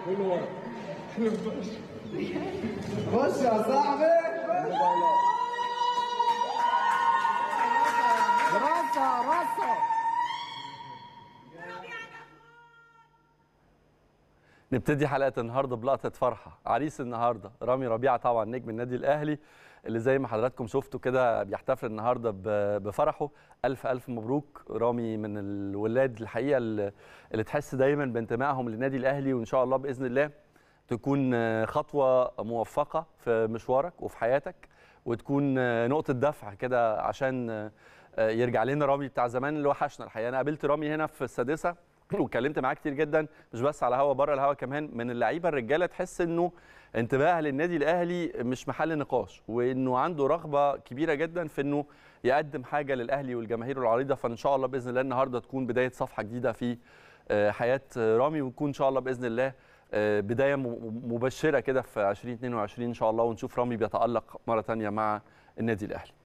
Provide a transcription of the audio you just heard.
كله ورا خش يا صاحبي راسه راسه نبتدي حلقه النهارده بلقطه فرحه عريس النهارده رامي ربيعه طبعا نجم النادي الاهلي اللي زي ما حضراتكم شفتوا كده بيحتفل النهارده ب- بفرحه الف الف مبروك رامي من الولاد الحقيقه اللي اللي تحس دايما بانتمائهم للنادي الاهلي وان شاء الله باذن الله تكون خطوه موفقه في مشوارك وفي حياتك وتكون نقطه دفع كده عشان يرجع لنا رامي بتاع زمان اللي وحشنا الحقيقه انا قابلت رامي هنا في السادسه واتكلمت معاه كتير جدا مش بس على هوا بره الهوا كمان من اللعيبه الرجاله تحس انه انتباه للنادي الاهلي مش محل نقاش وانه عنده رغبه كبيره جدا في انه يقدم حاجه للاهلي والجماهير العريضه فان شاء الله باذن الله النهارده تكون بدايه صفحه جديده في آه، حياه رامي ونكون ان شاء الله باذن الله آه، بدايه م- مبشره كده في 2022 ان شاء الله ونشوف رامي بيتالق مره ثانيه مع النادي الاهلي